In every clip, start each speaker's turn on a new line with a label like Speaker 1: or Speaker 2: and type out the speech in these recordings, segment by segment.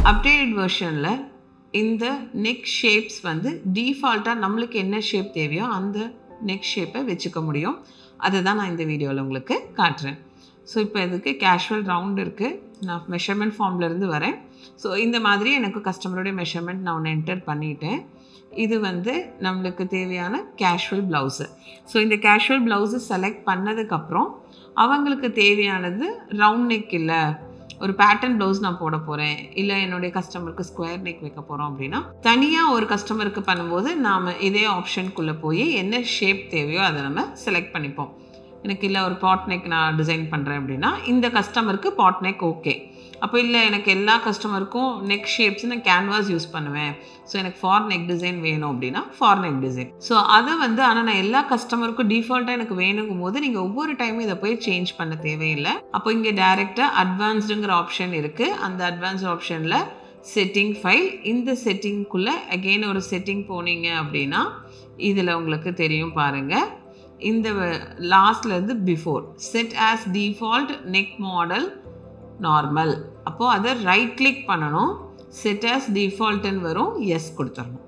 Speaker 1: updated வெர்ஷனில் இந்த neck shapes வந்து டீஃபால்ட்டாக நம்மளுக்கு என்ன ஷேப் தேவையோ அந்த நெக் ஷேப்பை வச்சுக்க முடியும் அதை தான் நான் இந்த வீடியோவில் உங்களுக்கு காட்டுறேன் ஸோ இப்போ இதுக்கு கேஷுவல் ரவுண்ட் இருக்குது நான் மெஷர்மெண்ட் ஃபார்ம்லேருந்து வரேன் ஸோ இந்த மாதிரி எனக்கு கஸ்டமருடைய மெஷர்மெண்ட் நான் ஒன்று என்டர் பண்ணிட்டேன் இது வந்து நம்மளுக்கு தேவையான கேஷுவல் ப்ளவுஸு ஸோ இந்த கேஷுவல் ப்ளவுஸு செலக்ட் பண்ணதுக்கப்புறம் அவங்களுக்கு தேவையானது ரவுண்ட் நெக் இல்லை ஒரு பேட்டர்ன் ப்ளவுஸ் நான் போட போகிறேன் இல்லை என்னுடைய கஸ்டமருக்கு ஸ்கொயர் நெக் வைக்க போகிறோம் அப்படின்னா தனியாக ஒரு கஸ்டமருக்கு பண்ணும்போது நாம் இதே ஆப்ஷனுக்குள்ளே போய் என்ன ஷேப் தேவையோ அதை நம்ம செலக்ட் பண்ணிப்போம் எனக்கு இல்லை ஒரு பாட் நெக் நான் டிசைன் பண்ணுறேன் அப்படின்னா இந்த கஸ்டமருக்கு பாட் நெக் ஓகே அப்போ இல்லை எனக்கு எல்லா கஸ்டமருக்கும் நெக் ஷேப்ஸ் நான் கேன்வாஸ் யூஸ் பண்ணுவேன் ஸோ எனக்கு ஃபார் நெக் டிசைன் வேணும் அப்படின்னா ஃபார் நெக் டிசைன் ஸோ அதை வந்து ஆனால் நான் எல்லா கஸ்டமருக்கும் டிஃபால்ட்டாக எனக்கு வேணுங்கும் போது நீங்கள் ஒவ்வொரு டைமும் இதை போய் சேஞ்ச் பண்ண தேவையில்லை அப்போ இங்கே டேரெக்டாக அட்வான்ஸ்டுங்கிற ஆப்ஷன் இருக்குது அந்த அட்வான்ஸ் ஆப்ஷனில் செட்டிங் ஃபைல் இந்த செட்டிங்குள்ளே அகெயின் ஒரு செட்டிங் போனீங்க அப்படின்னா இதில் உங்களுக்கு தெரியும் பாருங்கள் இந்த லாஸ்ட்லேருந்து before set as default neck model normal அப்போது அதை ரைட் கிளிக் பண்ணணும் செட் ஆஸ் டிஃபால்ட்டுன்னு வரும் எஸ் கொடுத்துடணும்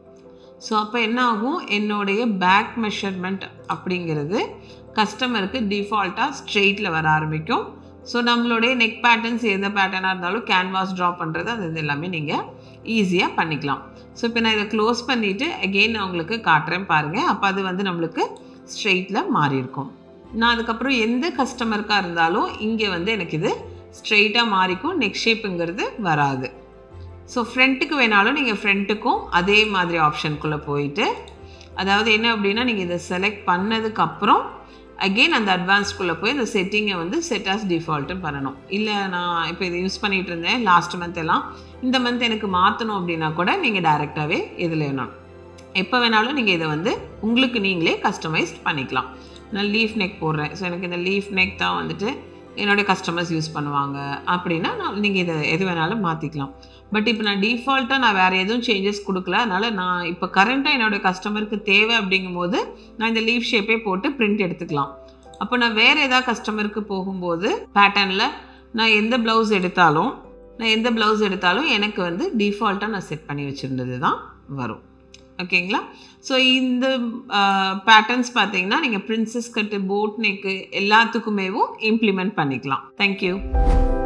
Speaker 1: ஸோ அப்போ என்ன ஆகும் என்னுடைய பேக் மெஷர்மெண்ட் அப்படிங்கிறது கஸ்டமருக்கு டிஃபால்ட்டாக ஸ்ட்ரெயிட்டில் வர ஆரம்பிக்கும் ஸோ நம்மளுடைய நெக் பேட்டர்ன்ஸ் எந்த பேட்டர்னாக இருந்தாலும் கேன்வாஸ் ட்ரா பண்ணுறது அது இது எல்லாமே நீங்கள் ஈஸியாக பண்ணிக்கலாம் ஸோ இப்போ நான் இதை க்ளோஸ் பண்ணிவிட்டு அகெயின் நான் உங்களுக்கு காட்டுறேன் பாருங்கள் அப்போ அது வந்து நம்மளுக்கு ஸ்ட்ரெயிட்டில் மாறி இருக்கும் நான் அதுக்கப்புறம் எந்த கஸ்டமருக்காக இருந்தாலும் இங்கே வந்து எனக்கு இது ஸ்ட்ரெயிட்டாக மாறிக்கும் நெக் ஷேப்புங்கிறது வராது ஸோ ஃப்ரண்ட்டுக்கு வேணாலும் நீங்கள் ஃப்ரண்ட்டுக்கும் அதே மாதிரி ஆப்ஷனுக்குள்ளே போயிட்டு அதாவது என்ன அப்படின்னா நீங்கள் இதை செலக்ட் பண்ணதுக்கப்புறம் அகெயின் அந்த அட்வான்ஸ்க்குள்ளே போய் இந்த செட்டிங்கை வந்து செட் ஆஸ் டிஃபால்ட்டுன்னு பண்ணணும் இல்லை நான் இப்போ இதை யூஸ் பண்ணிகிட்டு இருந்தேன் லாஸ்ட் மந்த் எல்லாம் இந்த மந்த் எனக்கு மாற்றணும் அப்படின்னா கூட நீங்கள் டைரெக்டாகவே இதில் வேணும் எப்போ வேணாலும் நீங்கள் இதை வந்து உங்களுக்கு நீங்களே கஸ்டமைஸ்ட் பண்ணிக்கலாம் நான் லீஃப் நெக் போடுறேன் ஸோ எனக்கு இந்த லீஃப் நெக் தான் வந்துட்டு என்னுடைய கஸ்டமர்ஸ் யூஸ் பண்ணுவாங்க அப்படின்னா நான் நீங்கள் இதை எது வேணாலும் மாற்றிக்கலாம் பட் இப்போ நான் டிஃபால்ட்டாக நான் வேறு எதுவும் சேஞ்சஸ் கொடுக்கல அதனால் நான் இப்போ கரண்ட்டாக என்னுடைய கஸ்டமருக்கு தேவை அப்படிங்கும்போது நான் இந்த லீஃப் ஷேப்பே போட்டு பிரிண்ட் எடுத்துக்கலாம் அப்போ நான் வேறு ஏதாவது கஸ்டமருக்கு போகும்போது பேட்டர்னில் நான் எந்த ப்ளவுஸ் எடுத்தாலும் நான் எந்த ப்ளவுஸ் எடுத்தாலும் எனக்கு வந்து டிஃபால்ட்டாக நான் செட் பண்ணி வச்சுருந்தது தான் வரும் ஓகேங்களா ஸோ இந்த பேட்டர்ன்ஸ் பார்த்தீங்கன்னா நீங்கள் பிரின்சஸ் கட்டு போட் நெக்கு எல்லாத்துக்குமேவும் இம்ப்ளிமெண்ட் பண்ணிக்கலாம் தேங்க்யூ